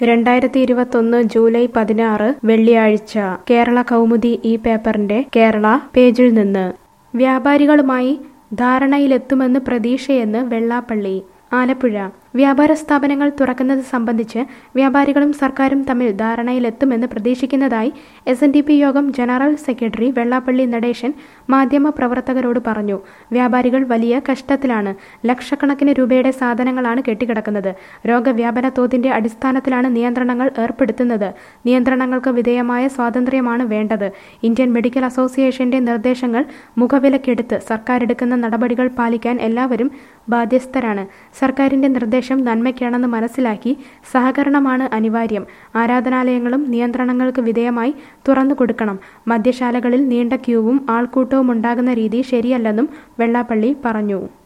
രണ്ടായിരത്തി ഇരുപത്തൊന്ന് ജൂലൈ പതിനാറ് വെള്ളിയാഴ്ച കേരള കൗമുദി ഈ പേപ്പറിന്റെ കേരള പേജിൽ നിന്ന് വ്യാപാരികളുമായി ധാരണയിലെത്തുമെന്ന് പ്രതീക്ഷയെന്ന് വെള്ളാപ്പള്ളി ആലപ്പുഴ വ്യാപാര സ്ഥാപനങ്ങൾ തുറക്കുന്നത് സംബന്ധിച്ച് വ്യാപാരികളും സർക്കാരും തമ്മിൽ ധാരണയിലെത്തുമെന്ന് പ്രതീക്ഷിക്കുന്നതായി എസ് എൻ ഡി പി യോഗം ജനറൽ സെക്രട്ടറി വെള്ളാപ്പള്ളി നടേശൻ മാധ്യമ പ്രവർത്തകരോട് പറഞ്ഞു വ്യാപാരികൾ വലിയ കഷ്ടത്തിലാണ് ലക്ഷക്കണക്കിന് രൂപയുടെ സാധനങ്ങളാണ് കെട്ടിക്കിടക്കുന്നത് രോഗവ്യാപന തോതിന്റെ അടിസ്ഥാനത്തിലാണ് നിയന്ത്രണങ്ങൾ ഏർപ്പെടുത്തുന്നത് നിയന്ത്രണങ്ങൾക്ക് വിധേയമായ സ്വാതന്ത്ര്യമാണ് വേണ്ടത് ഇന്ത്യൻ മെഡിക്കൽ അസോസിയേഷന്റെ നിർദ്ദേശങ്ങൾ മുഖവിലക്കെടുത്ത് സർക്കാർ എടുക്കുന്ന നടപടികൾ പാലിക്കാൻ എല്ലാവരും ബാധ്യസ്ഥരാണ് സർക്കാരിന്റെ നിർദ്ദേശം നന്മയ്ക്കാണെന്ന് മനസ്സിലാക്കി സഹകരണമാണ് അനിവാര്യം ആരാധനാലയങ്ങളും നിയന്ത്രണങ്ങൾക്ക് വിധേയമായി തുറന്നു കൊടുക്കണം മദ്യശാലകളിൽ നീണ്ട ക്യൂവും ആൾക്കൂട്ടവും ഉണ്ടാകുന്ന രീതി ശരിയല്ലെന്നും വെള്ളാപ്പള്ളി പറഞ്ഞു